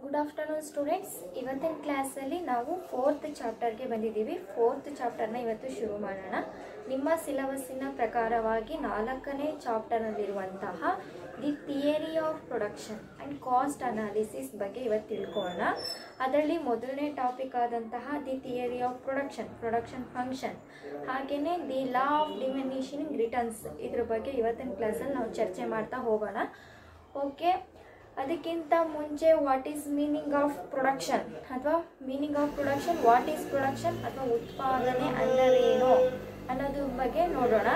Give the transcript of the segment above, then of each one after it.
good afternoon students ಇವತ್ತಿನ ಕ್ಲಾಸಲ್ಲಿ ನಾವು ಫೋರ್ತ್ ಚಾಪ್ಟರ್ಗೆ ಬಂದಿದ್ದೀವಿ ಫೋರ್ತ್ ಚಾಪ್ಟರ್ನ ಇವತ್ತು ಶುರು ಮಾಡೋಣ ನಿಮ್ಮ ಸಿಲೆಬಸ್ಸಿನ ಪ್ರಕಾರವಾಗಿ ನಾಲ್ಕನೇ ಚಾಪ್ಟರ್ನಲ್ಲಿರುವಂತಹ the theory of production and cost analysis ಬಗ್ಗೆ ಇವತ್ತು ತಿಳ್ಕೊಳ್ಳೋಣ ಅದರಲ್ಲಿ ಮೊದಲನೇ ಟಾಪಿಕ್ ಆದಂತಹ the theory of production production function ಹಾಗೆಯೇ the law of diminishing returns ಇದ್ರ ಬಗ್ಗೆ ಇವತ್ತಿನ ಕ್ಲಾಸಲ್ಲಿ ನಾವು ಚರ್ಚೆ ಮಾಡ್ತಾ ಹೋಗೋಣ ಓಕೆ ಅದಕ್ಕಿಂತ ಮುಂಚೆ what is meaning of production ಅಥವಾ meaning of production what is production ಅಥವಾ ಉತ್ಪಾದನೆ ಅಂದರೇನು ಅನ್ನೋದ್ರ ಬಗ್ಗೆ ನೋಡೋಣ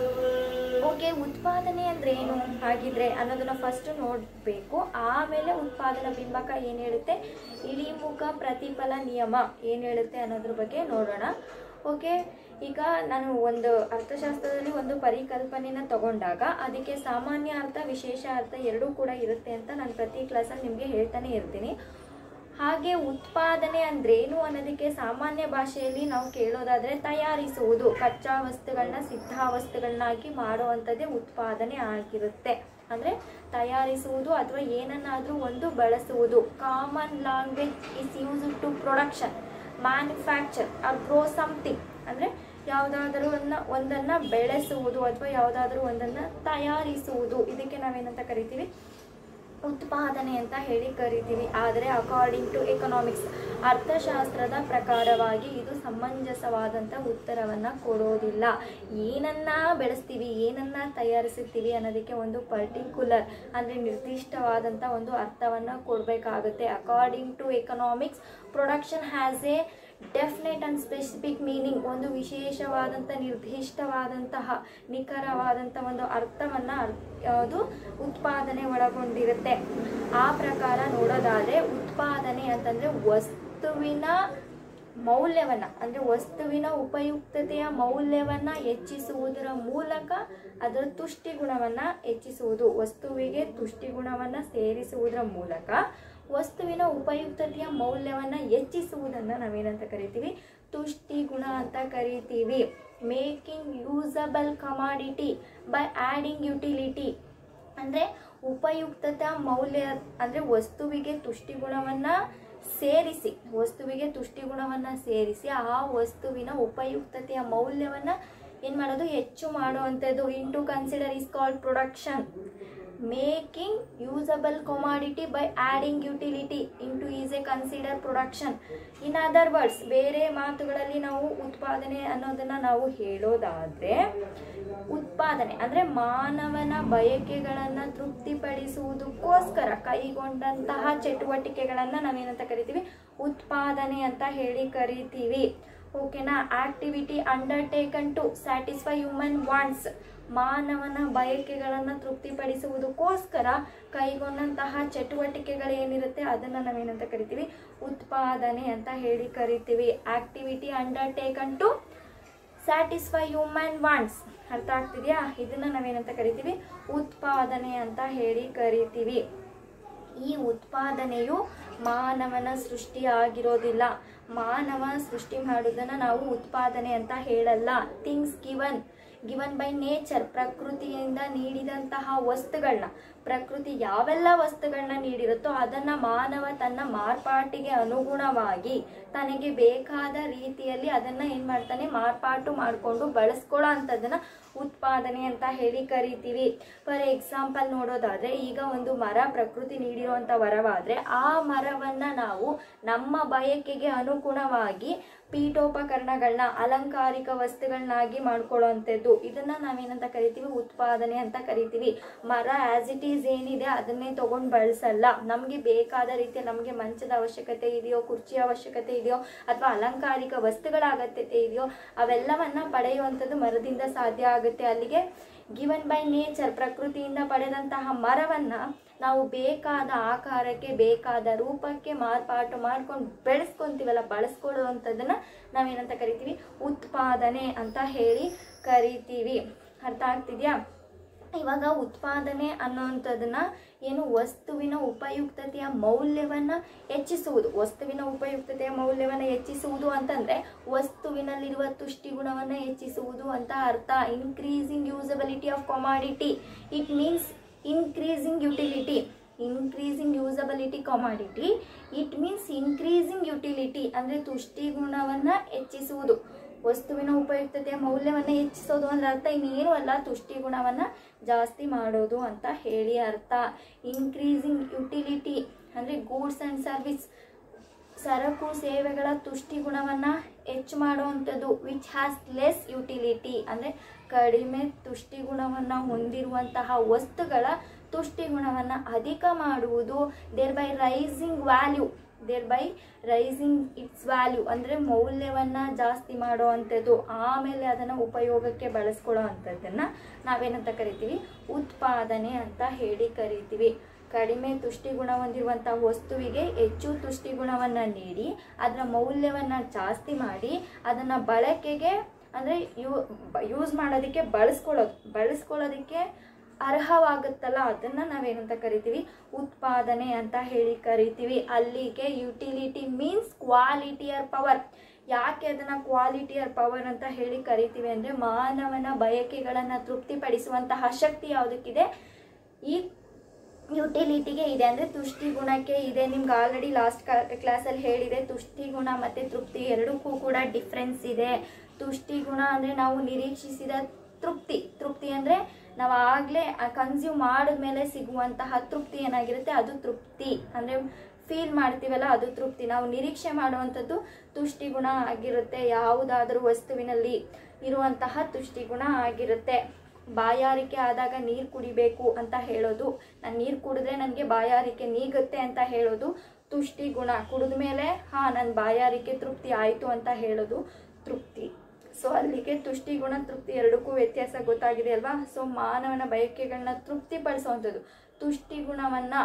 ಓಕೆ ಉತ್ಪಾದನೆ ಅಂದ್ರೆ ಏನು ಹಾಗಿದ್ರೆ ಅನ್ನೋದನ್ನ ಫಸ್ಟ್ ನೋಡಬೇಕು ಆಮೇಲೆ ಉತ್ಪಾದನಾ ಬಿಂಬಕ ಏನು ಹೇಳುತ್ತೆ ಇಳಿಮುಖ ಪ್ರತಿಫಲ ನಿಯಮ ಏನು ಹೇಳುತ್ತೆ ಅನ್ನೋದ್ರ ಬಗ್ಗೆ ನೋಡೋಣ ಓಕೆ ಈಗ ನಾನು ಒಂದು ಅರ್ಥಶಾಸ್ತ್ರದಲ್ಲಿ ಒಂದು ಪರಿಕಲ್ಪನೆನ ತಗೊಂಡಾಗ ಅದಕ್ಕೆ ಸಾಮಾನ್ಯ ಅರ್ಥ ವಿಶೇಷ ಅರ್ಥ ಎರಡೂ ಕೂಡ ಇರುತ್ತೆ ಅಂತ ನಾನು ಪ್ರತಿ ಕ್ಲಾಸಲ್ಲಿ ನಿಮಗೆ ಹೇಳ್ತಾನೆ ಇರ್ತೀನಿ ಹಾಗೆ ಉತ್ಪಾದನೆ ಅಂದ್ರೇನು ಅನ್ನೋದಕ್ಕೆ ಸಾಮಾನ್ಯ ಭಾಷೆಯಲ್ಲಿ ನಾವು ಕೇಳೋದಾದರೆ ತಯಾರಿಸುವುದು ಕಚ್ಚಾ ವಸ್ತುಗಳನ್ನ ಸಿದ್ಧಾವಸ್ತುಗಳನ್ನಾಗಿ ಮಾಡುವಂಥದ್ದೇ ಉತ್ಪಾದನೆ ಆಗಿರುತ್ತೆ ಅಂದರೆ ತಯಾರಿಸುವುದು ಅಥವಾ ಏನನ್ನಾದರೂ ಒಂದು ಬಳಸುವುದು common language is use to production manufacture or grow something ಅಂದರೆ ಯಾವುದಾದ್ರೂ ಒಂದನ್ನು ಬೆಳೆಸುವುದು ಅಥವಾ ಯಾವುದಾದ್ರೂ ಒಂದನ್ನು ತಯಾರಿಸುವುದು ಇದಕ್ಕೆ ನಾವೇನಂತ ಕರಿತೀವಿ ಉತ್ಪಾದನೆ ಅಂತ ಹೇಳಿ ಕರಿತೀವಿ ಆದರೆ ಅಕಾರ್ಡಿಂಗ್ ಟು ಎಕನಾಮಿಕ್ಸ್ ಅರ್ಥಶಾಸ್ತ್ರದ ಪ್ರಕಾರವಾಗಿ ಇದು ಸಮಂಜಸವಾದಂಥ ಉತ್ತರವನ್ನು ಕೊಡೋದಿಲ್ಲ ಏನನ್ನ ಬೆಳೆಸ್ತೀವಿ ಏನನ್ನ ತಯಾರಿಸುತ್ತೀವಿ ಅನ್ನೋದಕ್ಕೆ ಒಂದು ಪರ್ಟಿಕ್ಯುಲರ್ ಅಂದರೆ ನಿರ್ದಿಷ್ಟವಾದಂಥ ಒಂದು ಅರ್ಥವನ್ನು ಕೊಡಬೇಕಾಗುತ್ತೆ according to economics production has a definite and specific meaning ಒಂದು ವಿಶೇಷವಾದಂಥ ನಿರ್ದಿಷ್ಟವಾದಂತಹ ನಿಖರವಾದಂಥ ಒಂದು ಅರ್ಥವನ್ನು ಅದು ಉತ್ಪಾದನೆ ಒಳಗೊಂಡಿರುತ್ತೆ ಆ ಪ್ರಕಾರ ನೋಡೋದಾದರೆ ಉತ್ಪಾದನೆ ಅಂತಂದರೆ ವಸ್ತುವಿನ ಮೌಲ್ಯವನ್ನು ಅಂದರೆ ವಸ್ತುವಿನ ಉಪಯುಕ್ತತೆಯ ಮೌಲ್ಯವನ್ನು ಹೆಚ್ಚಿಸುವುದರ ಮೂಲಕ ಅದರ ತುಷ್ಟಿ ಗುಣವನ್ನು ಹೆಚ್ಚಿಸುವುದು ವಸ್ತುವಿಗೆ ತುಷ್ಟಿ ಗುಣವನ್ನು ಸೇರಿಸುವುದರ ಮೂಲಕ ವಸ್ತುವಿನ ಉಪಯುಕ್ತತೆಯ ಮೌಲ್ಯವನ್ನು ಹೆಚ್ಚಿಸುವುದನ್ನು ನಾವೇನಂತ ಕರಿತೀವಿ ತುಷ್ಟಿ ಗುಣ ಅಂತ ಕರಿತೀವಿ making usable commodity by adding utility ಅಂದರೆ ಉಪಯುಕ್ತತಾ ಮೌಲ್ಯ ಅಂದರೆ ವಸ್ತುವಿಗೆ ತುಷ್ಟಿ ಗುಣವನ್ನು ಸೇರಿಸಿ ವಸ್ತುವಿಗೆ ತುಷ್ಟಿ ಗುಣವನ್ನು ಸೇರಿಸಿ ಆ ವಸ್ತುವಿನ ಉಪಯುಕ್ತತೆಯ ಮೌಲ್ಯವನ್ನು ಏನು ಮಾಡೋದು ಹೆಚ್ಚು ಮಾಡುವಂಥದ್ದು in to consider is called production making usable commodity by adding utility in to is a consider production in other words ಬೇರೆ ಮಾತುಗಳಲ್ಲಿ ನಾವು ಉತ್ಪಾದನೆ ಅನ್ನೋದನ್ನು ನಾವು ಹೇಳೋದಾದರೆ ಉತ್ಪಾದನೆ ಅಂದರೆ ಮಾನವನ ಬಯಕೆಗಳನ್ನು ತೃಪ್ತಿಪಡಿಸುವುದಕ್ಕೋಸ್ಕರ ಕೈಗೊಂಡಂತಹ ಚಟುವಟಿಕೆಗಳನ್ನು ನಾವೇನಂತ ಕರಿತೀವಿ ಉತ್ಪಾದನೆ ಅಂತ ಹೇಳಿ ಕರಿತೀವಿ ಓಕೆನಾ activity undertaken to satisfy human wants ಮಾನವನ ಬಯಕೆಗಳನ್ನು ತೃಪ್ತಿಪಡಿಸುವುದಕ್ಕೋಸ್ಕರ ಕೈಗೊಂಡಂತಹ ಚಟುವಟಿಕೆಗಳೇನಿರುತ್ತೆ ಅದನ್ನು ನಾವೇನಂತ ಕರಿತೀವಿ ಉತ್ಪಾದನೆ ಅಂತ ಹೇಳಿ ಕರಿತೀವಿ activity undertaken to satisfy human wants ಅರ್ಥ ಆಗ್ತಿದೆಯಾ ಇದನ್ನು ನಾವೇನಂತ ಕರಿತೀವಿ ಉತ್ಪಾದನೆ ಅಂತ ಹೇಳಿ ಕರಿತೀವಿ ಈ ಉತ್ಪಾದನೆಯು ಮಾನವನ ಸೃಷ್ಟಿ ಆಗಿರೋದಿಲ್ಲ ಮಾನವ ಸೃಷ್ಟಿ ಮಾಡೋದನ್ನು ನಾವು ಉತ್ಪಾದನೆ ಅಂತ ಹೇಳಲ್ಲ things given given by nature ಪ್ರಕೃತಿಯಿಂದ ನೀಡಿದಂತಹ ವಸ್ತುಗಳನ್ನ ಪ್ರಕೃತಿ ಯಾವೆಲ್ಲ ವಸ್ತುಗಳನ್ನ ನೀಡಿರುತ್ತೋ ಅದನ್ನು ಮಾನವ ತನ್ನ ಮಾರ್ಪಾಟಿಗೆ ಅನುಗುಣವಾಗಿ ತನಗೆ ಬೇಕಾದ ರೀತಿಯಲ್ಲಿ ಅದನ್ನು ಏನು ಮಾಡ್ತಾನೆ ಮಾರ್ಪಾಟು ಮಾಡಿಕೊಂಡು ಬಳಸ್ಕೊಳ್ಳೋ ಅಂಥದ್ದನ್ನು ಉತ್ಪಾದನೆ ಅಂತ ಹೇಳಿ ಕರಿತೀವಿ ಫಾರ್ ಎಕ್ಸಾಂಪಲ್ ನೋಡೋದಾದರೆ ಈಗ ಒಂದು ಮರ ಪ್ರಕೃತಿ ನೀಡಿರುವಂಥ ವರವಾದರೆ ಆ ಮರವನ್ನು ನಾವು ನಮ್ಮ ಬಯಕೆಗೆ ಅನುಗುಣವಾಗಿ ಪೀಠೋಪಕರಣಗಳನ್ನ ಅಲಂಕಾರಿಕ ವಸ್ತುಗಳನ್ನಾಗಿ ಮಾಡ್ಕೊಳ್ಳೋವಂಥದ್ದು ಇದನ್ನು ನಾವೇನಂತ ಕರಿತೀವಿ ಉತ್ಪಾದನೆ ಅಂತ ಕರಿತೀವಿ ಮರ ಆ್ಯಸ್ ಇಟ್ ಈಸ್ ಏನಿದೆ ಅದನ್ನೇ ತೊಗೊಂಡು ಬಳಸಲ್ಲ ನಮಗೆ ಬೇಕಾದ ರೀತಿಯ ನಮಗೆ ಮಂಚದ ಅವಶ್ಯಕತೆ ಇದೆಯೋ ಕುರ್ಚಿಯ ಅವಶ್ಯಕತೆ ಇದೆಯೋ ಅಥವಾ ಅಲಂಕಾರಿಕ ವಸ್ತುಗಳ ಅಗತ್ಯತೆ ಇದೆಯೋ ಅವೆಲ್ಲವನ್ನು ಪಡೆಯುವಂಥದ್ದು ಮರದಿಂದ ಸಾಧ್ಯ ಆಗುತ್ತೆ ಅಲ್ಲಿಗೆ ಗಿವನ್ ಬೈ ನೇಚರ್ ಪ್ರಕೃತಿಯಿಂದ ಪಡೆದಂತಹ ಮರವನ್ನು ನಾವು ಬೇಕಾದ ಆಕಾರಕ್ಕೆ ಬೇಕಾದ ರೂಪಕ್ಕೆ ಮಾರ್ಪಾಟು ಮಾಡ್ಕೊಂಡು ಬೆಳೆಸ್ಕೊತೀವಲ್ಲ ಬಳಸ್ಕೊಳ್ಳುವಂಥದ್ದನ್ನು ನಾವೇನಂತ ಕರಿತೀವಿ ಉತ್ಪಾದನೆ ಅಂತ ಹೇಳಿ ಕರಿತೀವಿ ಅರ್ಥ ಆಗ್ತಿದೆಯಾ ಇವಾಗ ಉತ್ಪಾದನೆ ಅನ್ನೋವಂಥದ್ದನ್ನ ಏನು ವಸ್ತುವಿನ ಉಪಯುಕ್ತತೆಯ ಮೌಲ್ಯವನ್ನು ಹೆಚ್ಚಿಸುವುದು ವಸ್ತುವಿನ ಉಪಯುಕ್ತತೆಯ ಮೌಲ್ಯವನ್ನು ಹೆಚ್ಚಿಸುವುದು ಅಂತಂದರೆ ವಸ್ತುವಿನಲ್ಲಿರುವ ತುಷ್ಟಿ ಗುಣವನ್ನು ಹೆಚ್ಚಿಸುವುದು ಅಂತ ಅರ್ಥ increasing usability of commodity it means increasing utility increasing usability commodity it means increasing utility ಅಂದರೆ ತುಷ್ಟಿ ಗುಣವನ್ನು ಹೆಚ್ಚಿಸುವುದು ವಸ್ತುವಿನ ಉಪಯುಕ್ತತೆಯ ಮೌಲ್ಯವನ್ನು ಹೆಚ್ಚಿಸೋದು ಅಂದ್ರೆ ಅರ್ಥ ಇನ್ನೇನು ಅಲ್ಲ ತುಷ್ಟಿ ಗುಣವನ್ನು ಜಾಸ್ತಿ ಮಾಡೋದು ಅಂತ ಹೇಳಿ ಅರ್ಥ ಇನ್ಕ್ರೀಸಿಂಗ್ ಯುಟಿಲಿಟಿ ಅಂದರೆ ಗೂಡ್ಸ್ ಆ್ಯಂಡ್ ಸರ್ವಿಸ್ ಸರಕು ಸೇವೆಗಳ ತುಷ್ಟಿ ಗುಣವನ್ನು ಹೆಚ್ಚು ಮಾಡುವಂಥದ್ದು ವಿಚ್ ಹ್ಯಾಸ್ ಲೆಸ್ ಯುಟಿಲಿಟಿ ಅಂದರೆ ಕಡಿಮೆ ತುಷ್ಟಿ ಗುಣವನ್ನು ಹೊಂದಿರುವಂತಹ ವಸ್ತುಗಳ ತುಷ್ಟಿ ಗುಣವನ್ನು ಅಧಿಕ ಮಾಡುವುದು thereby raising value thereby raising its value ಅಂದರೆ ಮೌಲ್ಯವನ್ನು ಜಾಸ್ತಿ ಮಾಡುವಂಥದ್ದು ಆಮೇಲೆ ಅದನ್ನು ಉಪಯೋಗಕ್ಕೆ ಬಳಸ್ಕೊಳ್ಳೋ ಅಂಥದ್ದನ್ನು ನಾವೇನಂತ ಕರಿತೀವಿ ಉತ್ಪಾದನೆ ಅಂತ ಹೇಳಿ ಕರಿತೀವಿ ಕಡಿಮೆ ತುಷ್ಟಿ ಗುಣ ಹೊಂದಿರುವಂಥ ವಸ್ತುವಿಗೆ ಹೆಚ್ಚು ತುಷ್ಟಿ ಗುಣವನ್ನು ನೀಡಿ ಅದರ ಮೌಲ್ಯವನ್ನು ಜಾಸ್ತಿ ಮಾಡಿ ಅದನ್ನು ಬಳಕೆಗೆ ಅಂದರೆ ಯೂ ಯೂಸ್ ಮಾಡೋದಕ್ಕೆ ಬಳಸ್ಕೊಳ್ಳೋದು ಬಳಸ್ಕೊಳ್ಳೋದಕ್ಕೆ ಅರ್ಹವಾಗುತ್ತಲ್ಲ ಅದನ್ನು ನಾವೇನಂತ ಕರಿತೀವಿ ಉತ್ಪಾದನೆ ಅಂತ ಹೇಳಿ ಕರಿತೀವಿ ಅಲ್ಲಿಗೆ utility means quality or power ಯಾಕೆ ಅದನ್ನು ಕ್ವಾಲಿಟಿ ಆರ್ ಪವರ್ ಅಂತ ಹೇಳಿ ಕರಿತೀವಿ ಅಂದರೆ ಮಾನವನ ಬಯಕೆಗಳನ್ನು ತೃಪ್ತಿಪಡಿಸುವಂತಹ ಶಕ್ತಿ ಯಾವುದಕ್ಕಿದೆ ಈ ಯುಟಿಲಿಟಿಗೆ ಇದೆ ಅಂದರೆ ತುಷ್ಟಿ ಗುಣಕ್ಕೆ ಇದೆ ನಿಮ್ಗೆ ಆಲ್ರೆಡಿ ಲಾಸ್ಟ್ ಕ್ಲಾಸಲ್ಲಿ ಹೇಳಿದೆ ತುಷ್ಟಿ ಗುಣ ಮತ್ತು ತೃಪ್ತಿ ಎರಡಕ್ಕೂ ಕೂಡ ಡಿಫ್ರೆನ್ಸ್ ಇದೆ ತುಷ್ಟಿ ಗುಣ ಅಂದರೆ ನಾವು ನಿರೀಕ್ಷಿಸಿದ ತೃಪ್ತಿ ತೃಪ್ತಿ ಅಂದರೆ ನಾವು ಆಗಲೇ ಕನ್ಸ್ಯೂಮ್ ಮಾಡಿದ್ಮೇಲೆ ಸಿಗುವಂತಹ ತೃಪ್ತಿ ಏನಾಗಿರುತ್ತೆ ಅದು ತೃಪ್ತಿ ಅಂದರೆ ಫೀಲ್ ಮಾಡ್ತೀವಲ್ಲ ಅದು ತೃಪ್ತಿ ನಾವು ನಿರೀಕ್ಷೆ ಮಾಡುವಂಥದ್ದು ತುಷ್ಟಿ ಗುಣ ಆಗಿರುತ್ತೆ ಯಾವುದಾದ್ರೂ ವಸ್ತುವಿನಲ್ಲಿ ಇರುವಂತಹ ತುಷ್ಟಿ ಗುಣ ಆಗಿರುತ್ತೆ ಬಾಯಾರಿಕೆ ಆದಾಗ ನೀರು ಕುಡಿಬೇಕು ಅಂತ ಹೇಳೋದು ನಾನು ನೀರು ಕುಡಿದ್ರೆ ನನಗೆ ಬಾಯಾರಿಕೆ ನೀಗುತ್ತೆ ಅಂತ ಹೇಳೋದು ತುಷ್ಟಿ ಗುಣ ಕುಡಿದ ಮೇಲೆ ಹಾಂ ನನ್ನ ಬಾಯಾರಿಕೆ ತೃಪ್ತಿ ಆಯಿತು ಅಂತ ಹೇಳೋದು ತೃಪ್ತಿ ಸೊ ಅಲ್ಲಿಗೆ ತುಷ್ಟಿ ಗುಣ ತೃಪ್ತಿ ಎರಡಕ್ಕೂ ವ್ಯತ್ಯಾಸ ಗೊತ್ತಾಗಿದೆ ಅಲ್ವಾ ಸೊ ಮಾನವನ ಬಯಕೆಗಳನ್ನ ತೃಪ್ತಿಪಡಿಸುವಂಥದ್ದು ತುಷ್ಟಿ ಗುಣವನ್ನು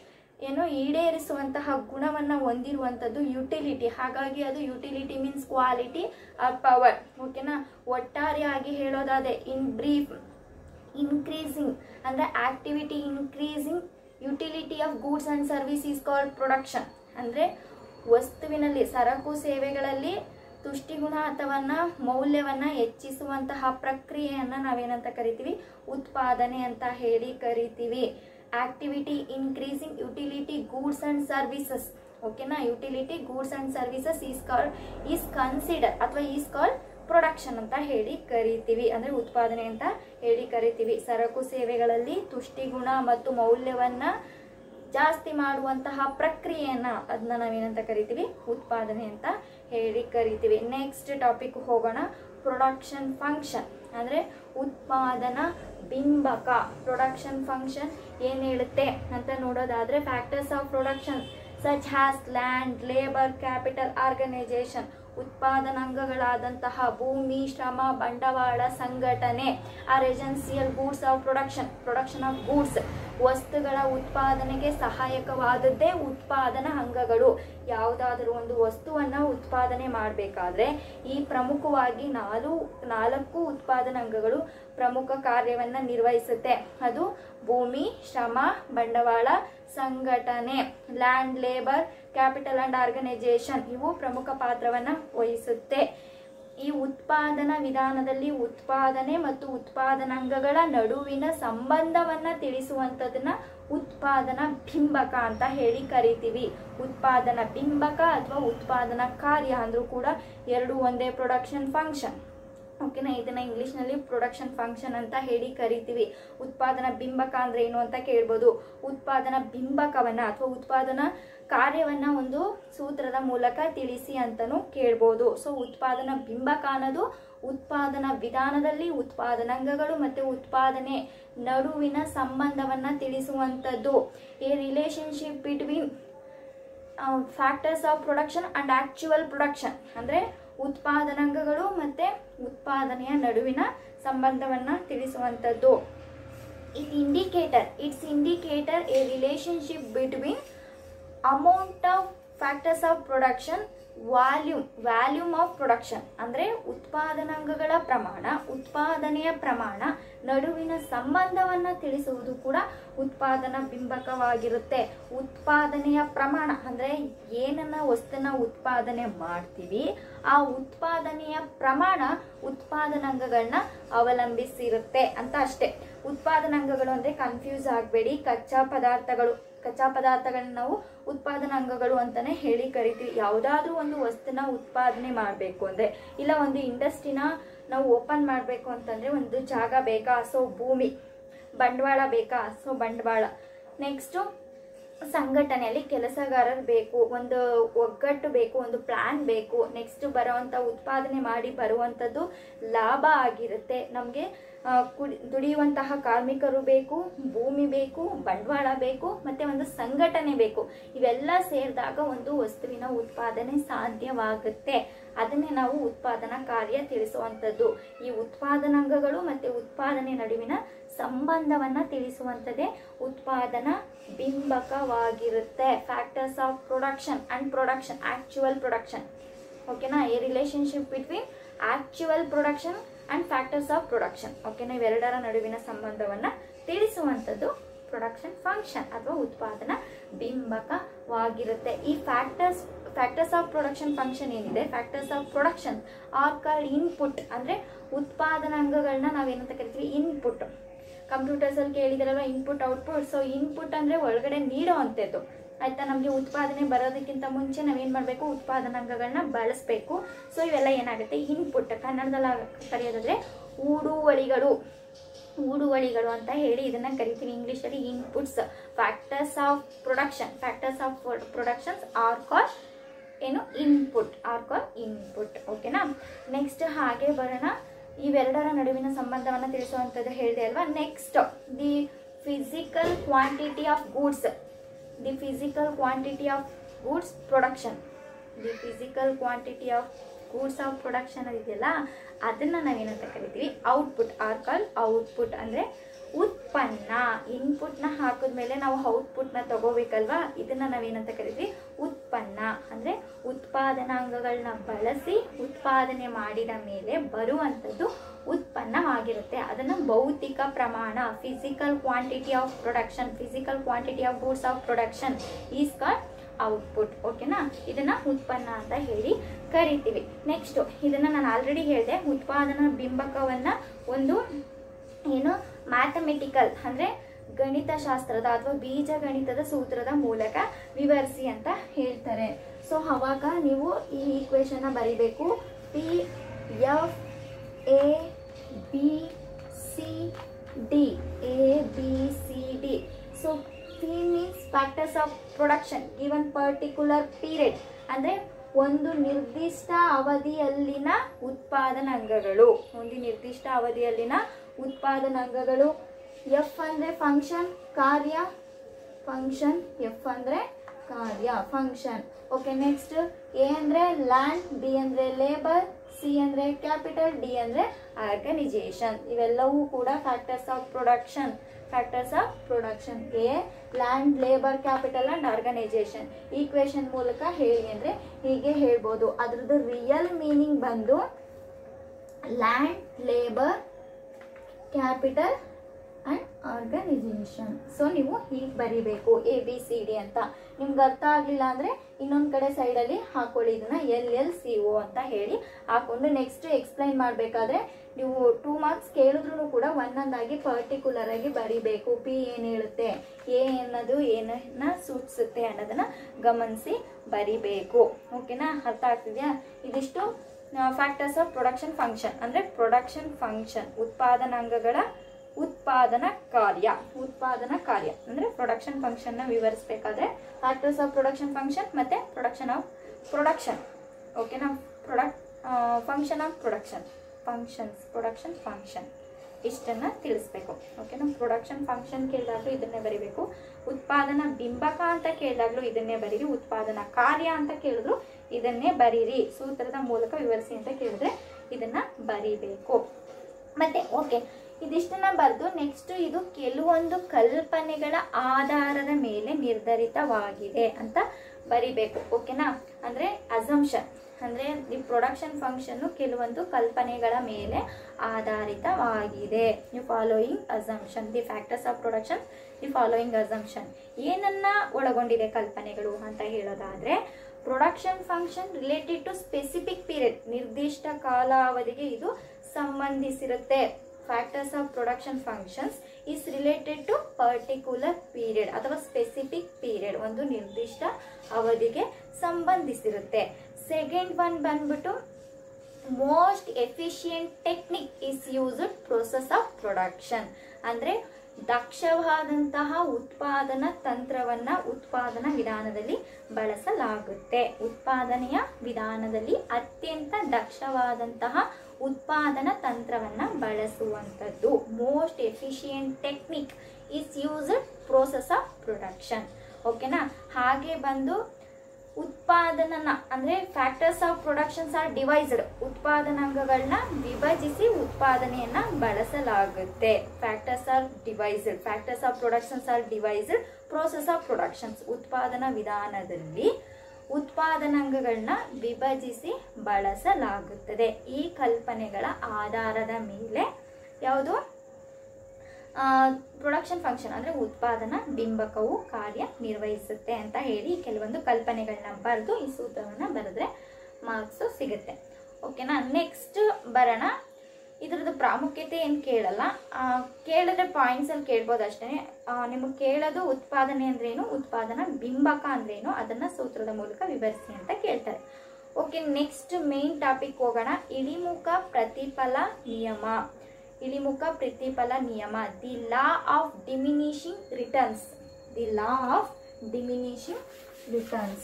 ಏನೋ ಈಡೇರಿಸುವಂತಹ ಗುಣವನ್ನು ಹೊಂದಿರುವಂಥದ್ದು ಯುಟಿಲಿಟಿ ಹಾಗಾಗಿ ಅದು utility means quality or power ಓಕೆನಾ ಒಟ್ಟಾರೆಯಾಗಿ ಹೇಳೋದಾದೆ ಇನ್ ಬ್ರೀಫ್ ಇನ್ಕ್ರೀಸಿಂಗ್ ಅಂದರೆ activity increasing utility of goods and service is called production ಅಂದರೆ ವಸ್ತುವಿನಲ್ಲಿ ಸರಕು ಸೇವೆಗಳಲ್ಲಿ ತುಷ್ಟಿಗುಣ ಅಥವನ್ನ ಮೌಲ್ಯವನ್ನು ಹೆಚ್ಚಿಸುವಂತಹ ಪ್ರಕ್ರಿಯೆಯನ್ನು ನಾವೇನಂತ ಕರಿತೀವಿ ಉತ್ಪಾದನೆ ಅಂತ ಹೇಳಿ ಕರಿತೀವಿ activity increasing utility goods and services ಓಕೆನಾ utility goods and services is called is consider ಅಥವಾ ಈಸ್ ಕಾಲ್ಡ್ ಪ್ರೊಡಕ್ಷನ್ ಅಂತ ಹೇಳಿ ಕರಿತೀವಿ ಅಂದರೆ ಉತ್ಪಾದನೆ ಅಂತ ಹೇಳಿ ಕರಿತೀವಿ ಸರಕು ಸೇವೆಗಳಲ್ಲಿ ತುಷ್ಟಿಗುಣ ಮತ್ತು ಮೌಲ್ಯವನ್ನು ಜಾಸ್ತಿ ಮಾಡುವಂತಹ ಪ್ರಕ್ರಿಯೆಯನ್ನು ಅದನ್ನ ನಾವೇನಂತ ಕರಿತೀವಿ ಉತ್ಪಾದನೆ ಅಂತ ಹೇಳಿ ಕರಿತೀವಿ ನೆಕ್ಸ್ಟ್ ಟಾಪಿಕ್ ಹೋಗೋಣ ಪ್ರೊಡಕ್ಷನ್ ಫಂಕ್ಷನ್ ಅಂದರೆ ಉತ್ಪಾದನಾ ಬಿಂಬಕ ಪ್ರೊಡಕ್ಷನ್ ಫಂಕ್ಷನ್ ಏನು ಹೇಳುತ್ತೆ ಅಂತ ನೋಡೋದಾದರೆ factors of production such has land labour capital organisation ಉತ್ಪಾದನಾಂಗಗಳಾದಂತಹ ಭೂಮಿ ಶ್ರಮ ಬಂಡವಾಳ ಸಂಘಟನೆ ಆರ್ ಎಜೆನ್ಸಿಯಲ್ goods of production production of goods ವಸ್ತುಗಳ ಉತ್ಪಾದನೆಗೆ ಸಹಾಯಕವಾದದ್ದೇ ಉತ್ಪಾದನಾ ಅಂಗಗಳು ಯಾವುದಾದರೂ ಒಂದು ವಸ್ತುವನ್ನು ಉತ್ಪಾದನೆ ಮಾಡಬೇಕಾದ್ರೆ ಈ ಪ್ರಮುಖವಾಗಿ ನಾಲ್ಕು ನಾಲ್ಕು ಉತ್ಪಾದನಾ ಅಂಗಗಳು ಪ್ರಮುಖ ಕಾರ್ಯವನ್ನು ನಿರ್ವಹಿಸುತ್ತೆ ಅದು ಭೂಮಿ ಶ್ರಮ ಬಂಡವಾಳ ಸಂಘಟನೆ land labour capital and organisation ಇವು ಪ್ರಮುಖ ಪಾತ್ರವನ್ನು ವಹಿಸುತ್ತೆ ಈ ಉತ್ಪಾದನಾ ವಿಧಾನದಲ್ಲಿ ಉತ್ಪಾದನೆ ಮತ್ತು ಉತ್ಪಾದನಾಂಗಗಳ ನಡುವಿನ ಸಂಬಂಧವನ್ನು ತಿಳಿಸುವಂಥದ್ದನ್ನ ಉತ್ಪಾದನಾ ಬಿಂಬಕ ಅಂತ ಹೇಳಿ ಕರಿತೀವಿ ಉತ್ಪಾದನಾ ಬಿಂಬಕ ಅಥವಾ ಉತ್ಪಾದನಾ ಕಾರ್ಯ ಅಂದರೂ ಕೂಡ ಎರಡು ಒಂದೇ ಪ್ರೊಡಕ್ಷನ್ ಫಂಕ್ಷನ್ ಓಕೆನಾ ಇದನ್ನ ಇಂಗ್ಲೀಷ್ನಲ್ಲಿ ಪ್ರೊಡಕ್ಷನ್ ಫಂಕ್ಷನ್ ಅಂತ ಹೇಳಿ ಕರಿತೀವಿ ಉತ್ಪಾದನಾ ಬಿಂಬಕ ಅಂದ್ರೆ ಏನು ಅಂತ ಕೇಳ್ಬೋದು ಉತ್ಪಾದನಾ ಬಿಂಬಕವನ್ನ ಅಥವಾ ಉತ್ಪಾದನಾ ಕಾರ್ಯವನ್ನ ಒಂದು ಸೂತ್ರದ ಮೂಲಕ ತಿಳಿಸಿ ಅಂತಲೂ ಕೇಳ್ಬೋದು ಸೊ ಉತ್ಪಾದನಾ ಬಿಂಬಕ ಅನ್ನೋದು ಉತ್ಪಾದನಾ ವಿಧಾನದಲ್ಲಿ ಉತ್ಪಾದನಾಂಗಗಳು ಮತ್ತು ಉತ್ಪಾದನೆ ನಡುವಿನ ಸಂಬಂಧವನ್ನು ತಿಳಿಸುವಂಥದ್ದು a relationship between factors of production and actual production ಅಂದರೆ ಉತ್ಪಾದನಾಂಗಗಳು ಮತ್ತು ಉತ್ಪಾದನೆಯ ನಡುವಿನ ಸಂಬಂಧವನ್ನು ತಿಳಿಸುವಂಥದ್ದು it indicator its indicator a relationship between amount of factors of production volume volume of production ಅಂದರೆ ಉತ್ಪಾದನಾಂಗಗಳ ಪ್ರಮಾಣ ಉತ್ಪಾದನೆಯ ಪ್ರಮಾಣ ನಡುವಿನ ಸಂಬಂಧವನ್ನು ತಿಳಿಸುವುದು ಕೂಡ ಉತ್ಪಾದನಾ ಬಿಂಬಕವಾಗಿರುತ್ತೆ ಉತ್ಪಾದನೆಯ ಪ್ರಮಾಣ ಅಂದರೆ ಏನನ್ನ ವಸ್ತುನ ಉತ್ಪಾದನೆ ಮಾಡ್ತೀವಿ ಆ ಉತ್ಪಾದನೆಯ ಪ್ರಮಾಣ ಉತ್ಪಾದನಾಂಗಗಳನ್ನ ಅವಲಂಬಿಸಿರುತ್ತೆ ಅಂತ ಅಷ್ಟೇ ಉತ್ಪಾದನಾಂಗಗಳು ಅಂದರೆ ಕನ್ಫ್ಯೂಸ್ ಆಗಬೇಡಿ ಕಚ್ಚಾ ಪದಾರ್ಥಗಳು ಕಚ್ಚಾ ಪದಾರ್ಥಗಳನ್ನ ನಾವು ಉತ್ಪಾದನಾ ಅಂಗಗಳು ಅಂತಾನೆ ಹೇಳಿ ಕರಿತೀವಿ ಯಾವುದಾದ್ರೂ ಒಂದು ವಸ್ತುನ ಉತ್ಪಾದನೆ ಮಾಡಬೇಕು ಅಂದರೆ ಇಲ್ಲ ಒಂದು ಇಂಡಸ್ಟ್ರಿನ ನಾವು ಓಪನ್ ಮಾಡಬೇಕು ಅಂತಂದರೆ ಒಂದು ಜಾಗ ಬೇಕಾ ಸೊ ಭೂಮಿ ಬಂಡವಾಳ ಬೇಕಾ ಸೊ ಬಂಡವಾಳ ನೆಕ್ಸ್ಟು ಸಂಘಟನೆಯಲ್ಲಿ ಕೆಲಸಗಾರರು ಬೇಕು ಒಂದು ಒಗ್ಗಟ್ಟು ಬೇಕು ಒಂದು ಪ್ಲಾನ್ ಬೇಕು ನೆಕ್ಸ್ಟ್ ಬರುವಂಥ ಉತ್ಪಾದನೆ ಮಾಡಿ ಬರುವಂಥದ್ದು ಲಾಭ ಆಗಿರುತ್ತೆ ನಮಗೆ ಕುಡಿ ದುಡಿಯುವಂತಹ ಕಾರ್ಮಿಕರು ಬೇಕು ಭೂಮಿ ಬೇಕು ಬಂಡವಾಳ ಬೇಕು ಮತ್ತು ಒಂದು ಸಂಘಟನೆ ಬೇಕು ಇವೆಲ್ಲ ಸೇರಿದಾಗ ಒಂದು ವಸ್ತುವಿನ ಉತ್ಪಾದನೆ ಸಾಧ್ಯವಾಗುತ್ತೆ ಅದನ್ನೇ ನಾವು ಉತ್ಪಾದನಾ ಕಾರ್ಯ ತಿಳಿಸುವಂಥದ್ದು ಈ ಉತ್ಪಾದನಾಂಗಗಳು ಮತ್ತು ಉತ್ಪಾದನೆ ನಡುವಿನ ಸಂಬಂಧವನ್ನ ತಿಳಿಸುವಂಥದ್ದೇ ಉತ್ಪಾದನಾ ಬಿಂಬಕವಾಗಿರುತ್ತೆ factors of production and production actual production ಓಕೆನಾ ಈ relationship between actual production and factors of production ಓಕೆನಾ ಇವೆರಡರ ನಡುವಿನ ಸಂಬಂಧವನ್ನ ತಿಳಿಸುವಂಥದ್ದು ಪ್ರೊಡಕ್ಷನ್ ಫಂಕ್ಷನ್ ಅಥವಾ ಉತ್ಪಾದನಾ ಬಿಂಬಕವಾಗಿರುತ್ತೆ ಈ factors factors of production function ಏನಿದೆ factors of production are called input ಅಂದರೆ ಉತ್ಪಾದನಾಂಗಗಳನ್ನ ನಾವೇನಂತ ಕರಿತೀವಿ ಇನ್ಪುಟ್ ಕಂಪ್ಯೂಟರ್ಸಲ್ಲಿ ಕೇಳಿದಾರಲ್ವ ಇನ್ಪುಟ್ ಔಟ್ಪುಟ್ ಸೊ ಇನ್ಪುಟ್ ಅಂದರೆ ಒಳಗಡೆ ನೀಡೋ ಅಂಥದ್ದು ಆಯ್ತಾ ನಮಗೆ ಉತ್ಪಾದನೆ ಬರೋದಕ್ಕಿಂತ ಮುಂಚೆ ನಾವೇನು ಮಾಡಬೇಕು ಉತ್ಪಾದನಾಂಗಗಳನ್ನ ಬಳಸಬೇಕು ಸೊ ಇವೆಲ್ಲ ಏನಾಗುತ್ತೆ ಇನ್ಪುಟ್ ಕನ್ನಡದಲ್ಲಿ ಕರೆಯೋದಾದ್ರೆ ಊಡುವಳಿಗಳು ಊಡುವಳಿಗಳು ಅಂತ ಹೇಳಿ ಇದನ್ನ ಕರಿತೀವಿ ಇಂಗ್ಲೀಷಲ್ಲಿ inputs factors of production factors of productions are call ಏನು ಇನ್ಪುಟ್ ಆರ್ ಕಾಲ್ ಇನ್ಪುಟ್ ಓಕೆನಾ ನೆಕ್ಸ್ಟ್ ಹಾಗೆ ಬರೋಣ ಇವೆರಡರ ನಡುವಿನ ಸಂಬಂಧವನ್ನು ತಿಳಿಸುವಂಥದ್ದು ಹೇಳಿದೆ ಅಲ್ವಾ next the physical quantity of goods the physical quantity of goods production the physical quantity of goods of production ಇದೆಯಲ್ಲ ಅದನ್ನ ನಾವೇನಂತ ಕರಿತೀವಿ ಔಟ್ಪುಟ್ ಆರ್ ಕಾಲ್ ಔಟ್ಪುಟ್ ಅಂದರೆ ಉತ್ಪನ್ನ ಇನ್ಪುಟ್ನ ಹಾಕಿದ್ಮೇಲೆ ನಾವು ಔಟ್ಪುಟ್ನ ತಗೋಬೇಕಲ್ವಾ ಇದನ್ನ ನಾವೇನಂತ ಕರಿತೀವಿ ಉತ್ಪನ್ನ ಅಂದರೆ ಉತ್ಪಾದನಾಂಗಗಳನ್ನ ಬಳಸಿ ಉತ್ಪಾದನೆ ಮಾಡಿದ ಮೇಲೆ ಬರುವಂಥದ್ದು ಉತ್ಪನ್ನವಾಗಿರುತ್ತೆ ಅದನ್ನು ಭೌತಿಕ ಪ್ರಮಾಣ physical quantity of production physical quantity of goods of production is called output ಓಕೆನಾ ಇದನ್ನ ಉತ್ಪನ್ನ ಅಂತ ಹೇಳಿ ಕರಿತೀವಿ ನೆಕ್ಸ್ಟ್ ಇದನ್ನ ನಾನು ಆಲ್ರೆಡಿ ಹೇಳಿದೆ ಉತ್ಪಾದನಾ ಬಿಂಬಕವನ್ನ ಒಂದು ಏನು ಮ್ಯಾಥಮೆಟಿಕಲ್ ಅಂದರೆ ಗಣಿತಶಾಸ್ತ್ರದ ಅಥವಾ ಬೀಜಗಣಿತದ ಸೂತ್ರದ ಮೂಲಕ ವಿವರಿಸಿ ಅಂತ ಹೇಳ್ತಾರೆ ಸೊ ಅವಾಗ ನೀವು ಈ ಈಕ್ವೇಶನ್ನ ಬರಿಬೇಕು P F A B C D A B C D so P means factors of production given particular period ಅಂದರೆ ಒಂದು ನಿರ್ದಿಷ್ಟ ಅವಧಿಯಲ್ಲಿನ ಉತ್ಪಾದನಾಂಗಗಳು ಒಂದು ನಿರ್ದಿಷ್ಟ ಅವಧಿಯಲ್ಲಿನ ಉತ್ಪಾದನಾಂಗಗಳು ಎಫ್ ಅಂದರೆ ಫಂಕ್ಷನ್ ಕಾರ್ಯ ಫಂಕ್ಷನ್ ಎಫ್ ಅಂದರೆ ಕಾರ್ಯ ಫಂಕ್ಷನ್ ಓಕೆ ನೆಕ್ಸ್ಟ್ ಎ ಅಂದರೆ ಲ್ಯಾಂಡ್ ಬಿ ಅಂದರೆ ಲೇಬರ್ ಸಿ ಅಂದರೆ ಕ್ಯಾಪಿಟಲ್ ಡಿ ಅಂದರೆ ಆರ್ಗನೈಜೇಷನ್ ಇವೆಲ್ಲವೂ ಕೂಡ factors of production factors of production A land labour capital and organisation equation ಮೂಲಕ ಹೇಳಿ ಅಂದರೆ ಹೀಗೆ ಹೇಳ್ಬೋದು ಅದ್ರದ್ದು ರಿಯಲ್ ಮೀನಿಂಗ್ ಬಂದು land labour capital and organisation so ನೀವು ಹೀಗೆ ಬರಿಬೇಕು ಎ ಬಿ ಸಿ ಡಿ ಅಂತ ನಿಮ್ಗೆ ಅರ್ಥ ಆಗಲಿಲ್ಲ ಅಂದರೆ ಇನ್ನೊಂದು ಕಡೆ ಸೈಡಲ್ಲಿ ಹಾಕೊಳ್ಳಿ ಇದನ್ನ ಎಲ್ ಎಲ್ ಸಿ ಒ ಅಂತ ಹೇಳಿ ಹಾಕೊಂಡು ನೆಕ್ಸ್ಟ್ ಎಕ್ಸ್ಪ್ಲೈನ್ ಮಾಡಬೇಕಾದ್ರೆ ನೀವು ಟೂ ಮಾರ್ಕ್ಸ್ ಕೇಳಿದ್ರು ಕೂಡ ಒಂದೊಂದಾಗಿ ಪರ್ಟಿಕ್ಯುಲರ್ ಆಗಿ ಬರಿಬೇಕು ಪಿ ಏನು ಹೇಳುತ್ತೆ ಎ ಅನ್ನೋದು ಏನನ್ನ ಸೂಚಿಸುತ್ತೆ ಅನ್ನೋದನ್ನ ಗಮನಿಸಿ ಬರಿಬೇಕು ಓಕೆನಾ ಅರ್ಥ ಆಗ್ತಿದೆಯಾ ಇದಿಷ್ಟು ಫ್ಯಾಕ್ಟರ್ಸ್ ಆಫ್ ಪ್ರೊಡಕ್ಷನ್ ಫಂಕ್ಷನ್ ಅಂದರೆ ಪ್ರೊಡಕ್ಷನ್ ಫಂಕ್ಷನ್ ಉತ್ಪಾದನಾಂಗಗಳ ಉತ್ಪಾದನಾ ಕಾರ್ಯ ಉತ್ಪಾದನಾ ಕಾರ್ಯ ಅಂದರೆ ಪ್ರೊಡಕ್ಷನ್ ಫಂಕ್ಷನ್ನ ವಿವರಿಸಬೇಕಾದ್ರೆ ಫ್ಯಾಕ್ಟರ್ಸ್ ಆಫ್ ಪ್ರೊಡಕ್ಷನ್ ಫಂಕ್ಷನ್ ಮತ್ತು ಪ್ರೊಡಕ್ಷನ್ ಆಫ್ ಪ್ರೊಡಕ್ಷನ್ ಓಕೆನಾ product function of production functions production function ಇಷ್ಟನ್ನು ತಿಳಿಸ್ಬೇಕು ಓಕೆನಾ ಪ್ರೊಡಕ್ಷನ್ ಫಂಕ್ಷನ್ ಕೇಳಿದಾಗಲೂ ಇದನ್ನೇ ಬರಿಬೇಕು ಉತ್ಪಾದನಾ ಬಿಂಬಕ ಅಂತ ಕೇಳಿದಾಗಲೂ ಇದನ್ನೇ ಬರೀರಿ ಉತ್ಪಾದನಾ ಕಾರ್ಯ ಅಂತ ಕೇಳಿದ್ರು ಇದನ್ನೇ ಬರೀರಿ ಸೂತ್ರದ ಮೂಲಕ ವಿವರಿಸಿ ಅಂತ ಕೇಳಿದ್ರೆ ಇದನ್ನ ಬರಿಬೇಕು ಮತ್ತೆ ಓಕೆ ಇದಿಷ್ಟನ್ನ ಬರೆದು ನೆಕ್ಸ್ಟ್ ಇದು ಕೆಲವೊಂದು ಕಲ್ಪನೆಗಳ ಆಧಾರದ ಮೇಲೆ ನಿರ್ಧರಿತವಾಗಿದೆ ಅಂತ ಬರಿಬೇಕು ಓಕೆನಾ ಅಂದರೆ ಅಸಂಪ್ಷನ್ ಅಂದರೆ ದಿ ಪ್ರೊಡಕ್ಷನ್ ಫಂಕ್ಷನ್ನು ಕೆಲವೊಂದು ಕಲ್ಪನೆಗಳ ಮೇಲೆ ಆಧಾರಿತವಾಗಿದೆ the following assumption the factors of production the following assumption ಏನನ್ನ ಒಳಗೊಂಡಿದೆ ಕಲ್ಪನೆಗಳು ಅಂತ ಹೇಳೋದಾದ್ರೆ production function related to specific period ನಿರ್ದಿಷ್ಟ ಕಾಲಾವಧಿಗೆ ಇದು ಸಂಬಂಧಿಸಿರುತ್ತೆ factors of production functions is related to particular period ಅಥವಾ ಸ್ಪೆಸಿಫಿಕ್ ಪೀರಿಯಡ್ ಒಂದು ನಿರ್ದಿಷ್ಟ ಅವಧಿಗೆ ಸಂಬಂಧಿಸಿರುತ್ತೆ ಸೆಕೆಂಡ್ ಒನ್ ಬಂದ್ಬಿಟ್ಟು most efficient technique is used process of production ಅಂದರೆ ದಕ್ಷವಾದಂತಹ ಉತ್ಪಾದನಾ ತಂತ್ರವನ್ನ ಉತ್ಪಾದನಾ ವಿಧಾನದಲ್ಲಿ ಬಳಸಲಾಗುತ್ತೆ ಉತ್ಪಾದನೆಯ ವಿಧಾನದಲ್ಲಿ ಅತ್ಯಂತ ದಕ್ಷವಾದಂತಹ ಉತ್ಪಾದನಾ ತಂತ್ರವನ್ನ ಬಳಸುವಂಥದ್ದು most efficient technique is used process of production ಓಕೆನಾ ಹಾಗೆ ಬಂದು ಉತ್ಪಾದನನ ಅಂದ್ರೆ factors of productions are devised ಉತ್ಪಾದನಾಂಗಗಳನ್ನ ವಿಭಜಿಸಿ ಉತ್ಪಾದನೆಯನ್ನ ಬಳಸಲಾಗುತ್ತೆ factors are devised factors of productions are devised process of productions ಉತ್ಪಾದನಾ ವಿಧಾನದಲ್ಲಿ ಉತ್ಪಾದನಾಂಗಗಳನ್ನ ವಿಭಜಿಸಿ ಬಳಸಲಾಗುತ್ತದೆ ಈ ಕಲ್ಪನೆಗಳ ಆಧಾರದ ಮೇಲೆ ಯಾವುದು ಪ್ರೊಡಕ್ಷನ್ ಫಂಕ್ಷನ್ ಅಂದರೆ ಉತ್ಪಾದನಾ ಬಿಂಬಕವು ಕಾರ್ಯ ನಿರ್ವಹಿಸುತ್ತೆ ಅಂತ ಹೇಳಿ ಕೆಲವೊಂದು ಕಲ್ಪನೆಗಳನ್ನ ಬರೆದು ಈ ಸೂತ್ರವನ್ನು ಬರೆದ್ರೆ ಮಾರ್ಕ್ಸು ಸಿಗುತ್ತೆ ಓಕೆನಾ ನೆಕ್ಸ್ಟ್ ಬರೋಣ ಇದ್ರದ್ದು ಪ್ರಾಮುಖ್ಯತೆ ಏನು ಕೇಳಲ್ಲ ಆ, ಕೇಳಿದ್ರೆ ಪಾಯಿಂಟ್ಸಲ್ಲಿ ಕೇಳ್ಬೋದು ಅಷ್ಟೇ ನಿಮಗೆ ಕೇಳೋದು ಉತ್ಪಾದನೆ ಅಂದ್ರೇನು ಉತ್ಪಾದನಾ ಬಿಂಬಕ ಅಂದ್ರೇನು ಅದನ್ನ ಸೂತ್ರದ ಮೂಲಕ ವಿವರಿಸಿ ಅಂತ ಕೇಳ್ತಾರೆ ಓಕೆ ನೆಕ್ಸ್ಟ್ ಮೇನ್ ಟಾಪಿಕ್ ಹೋಗೋಣ ಇಳಿಮುಖ ಪ್ರತಿಫಲ ನಿಯಮ ಇಳಿಮುಖ ಪ್ರತಿಫಲ ನಿಯಮ the law of diminishing returns the law of diminishing returns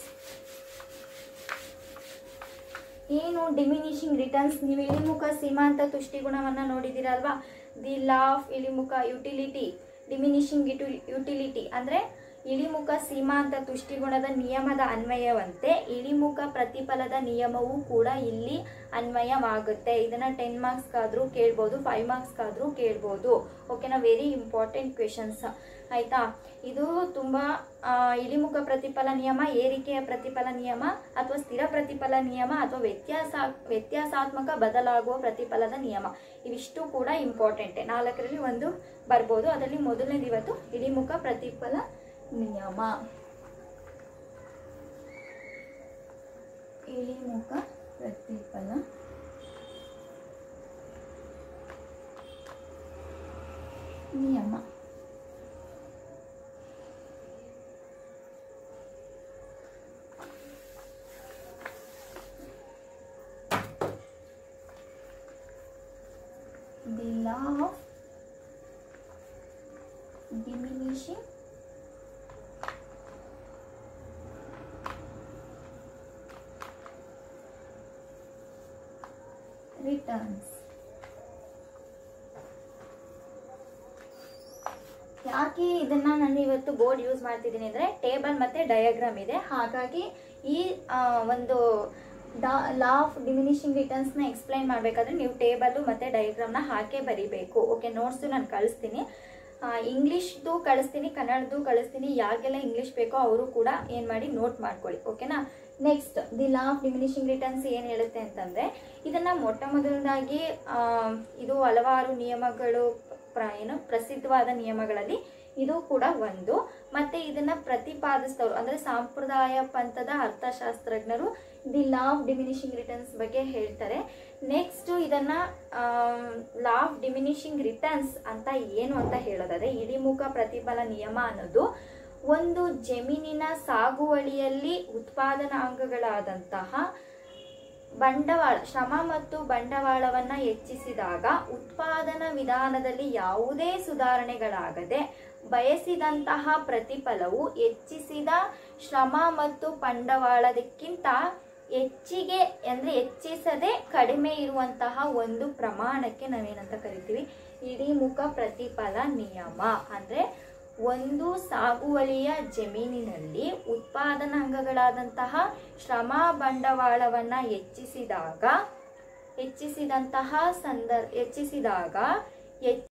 ಏನು ಡಿಮಿನಿಷಿಂಗ್ ರಿಟರ್ನ್ಸ್ ನೀವು ಇಳಿಮುಖ ಸೀಮಾಂತ ತುಷ್ಟಿಗುಣವನ್ನ ನೋಡಿದಿರಲ್ವಾ ದಿ ಲಾ ಆಫ್ ಇಳಿಮುಖ ಯುಟಿಲಿಟಿ ಡಿಮಿನಿಷಿಂಗ್ ಯುಟಿಲಿಟಿ ಅಂದ್ರೆ ಇಳಿಮುಖ ಸೀಮಾಂತ ತುಷ್ಟಿಗುಣದ ನಿಯಮದ ಅನ್ವಯವಂತೆ ಇಳಿಮುಖ ಪ್ರತಿಫಲದ ನಿಯಮವೂ ಕೂಡ ಇಲ್ಲಿ ಅನ್ವಯವಾಗುತ್ತೆ ಇದನ್ನ ಟೆನ್ ಮಾರ್ಕ್ಸ್ಗಾದ್ರೂ ಕೇಳ್ಬೋದು ಫೈವ್ ಮಾರ್ಕ್ಸ್ಗಾದ್ರೂ ಕೇಳ್ಬೋದು ಓಕೆನಾ ವೆರಿ ಇಂಪಾರ್ಟೆಂಟ್ ಕ್ವೆಶನ್ಸ್ ಆಯ್ತಾ ಇದು ತುಂಬ ಇಳಿಮುಖ ಪ್ರತಿಫಲ ನಿಯಮ ಏರಿಕೆಯ ಪ್ರತಿಫಲ ನಿಯಮ ಅಥವಾ ಸ್ಥಿರ ಪ್ರತಿಫಲ ನಿಯಮ ಅಥವಾ ವ್ಯತ್ಯಾಸ ವ್ಯತ್ಯಾಸಾತ್ಮಕ ಬದಲಾಗುವ ಪ್ರತಿಫಲದ ನಿಯಮ ಇವಿಷ್ಟು ಕೂಡ ಇಂಪಾರ್ಟೆಂಟೆ ನಾಲ್ಕರಲ್ಲಿ ಒಂದು ಬರ್ಬೋದು ಅದರಲ್ಲಿ ಮೊದಲನೇದು ಇವತ್ತು ಇಳಿಮುಖ ಪ್ರತಿಫಲ ನಿಯಮ ಇಳಿಮುಖ ಪ್ರತಿಫಲ ನಿಯಮ the law of diminishing returns ಯಾಕೆ ಇದನ್ನ ನಾನು ಇವತ್ತು ಬೋರ್ಡ್ ಯೂಸ್ ಮಾಡ್ತಿದ್ದೀನಿ ಅಂದ್ರೆ ಟೇಬಲ್ ಮತ್ತೆ ಡಯಾಗ್ರಾಮ್ ಇದೆ ಹಾಗಾಗಿ ಈ ಆ, ಒಂದು ಲಾ ಆಫ್ ಡಿಮಿನಿಷಿಂಗ್ ರಿಟರ್ನ್ಸ್ನ ಎಕ್ಸ್ಪ್ಲೈನ್ ಮಾಡಬೇಕಾದ್ರೆ ನೀವು ಟೇಬಲ್ ಮತ್ತೆ ಡಯಾಗ್ರಾಮ್ನ ಹಾಕೇ ಬರಿಬೇಕು ಓಕೆ ನೋಟ್ಸು ನಾನು ಕಳಿಸ್ತೀನಿ ಇಂಗ್ಲೀಷ್ದು ಕಳಿಸ್ತೀನಿ ಕನ್ನಡದ್ದು ಕಳಿಸ್ತೀನಿ ಯಾರಿಗೆಲ್ಲ ಇಂಗ್ಲೀಷ್ ಬೇಕೋ ಅವರು ಕೂಡ ಏನು ಮಾಡಿ ನೋಟ್ ಮಾಡ್ಕೊಳ್ಳಿ ಓಕೆನಾ next the law of diminishing returns ಏನು ಹೇಳುತ್ತೆ ಅಂತಂದರೆ ಇದನ್ನು ಮೊಟ್ಟ ಮೊದಲದಾಗಿ ಆ, ಇದು ಹಲವಾರು ನಿಯಮಗಳು ಪ್ರ ಏನು ಪ್ರಸಿದ್ಧವಾದ ನಿಯಮಗಳಲ್ಲಿ ಇದು ಕೂಡ ಒಂದು ಮತ್ತೆ ಇದನ್ನ ಪ್ರತಿಪಾದಿಸಿದವರು ಅಂದ್ರೆ ಸಾಂಪ್ರದಾಯ ಪಂಥದ ಅರ್ಥಶಾಸ್ತ್ರಜ್ಞರು the law of diminishing returns ಬಗ್ಗೆ ಹೇಳ್ತಾರೆ ನೆಕ್ಸ್ಟ್ ಇದನ್ನ ಲಾ ಆಫ್ ಡಿಮಿನಿಷಿಂಗ್ ರಿಟರ್ನ್ಸ್ ಅಂತ ಏನು ಅಂತ ಹೇಳೋದಾದ್ರೆ ಇಳಿಮುಖ ಪ್ರತಿಫಲ ನಿಯಮ ಅನ್ನೋದು ಒಂದು ಜಮೀನಿನ ಸಾಗುವಳಿಯಲ್ಲಿ ಉತ್ಪಾದನಾಂಗಗಳಾದಂತಹ ಬಂಡವಾಳ ಶ್ರಮ ಮತ್ತು ಬಂಡವಾಳವನ್ನ ಹೆಚ್ಚಿಸಿದಾಗ ಉತ್ಪಾದನಾ ವಿಧಾನದಲ್ಲಿ ಯಾವುದೇ ಸುಧಾರಣೆಗಳಾಗದೆ ಬಯಸಿದಂತಹ ಪ್ರತಿಫಲವು ಹೆಚ್ಚಿಸಿದ ಶ್ರಮ ಮತ್ತು ಬಂಡವಾಳದಕ್ಕಿಂತ ಹೆಚ್ಚಿಗೆ ಅಂದ್ರೆ ಹೆಚ್ಚಿಸದೆ ಕಡಿಮೆ ಇರುವಂತಹ ಒಂದು ಪ್ರಮಾಣಕ್ಕೆ ನಾವೇನಂತ ಕರಿತೀವಿ ಇಳಿಮುಖ ಪ್ರತಿಫಲ ನಿಯಮ ಅಂದ್ರೆ ಒಂದು ಸಾಗುವಳಿಯ ಜಮೀನಿನಲ್ಲಿ ಉತ್ಪಾದನಾಂಗಗಳಾದಂತಹ ಶ್ರಮ ಬಂಡವಾಳವನ್ನ ಹೆಚ್ಚಿಸಿದಾಗ ಹೆಚ್ಚಿಸಿದಂತಹ ಸಂದರ್ಭ ಹೆಚ್ಚಿಸಿದಾಗ ಹೆಚ್ಚು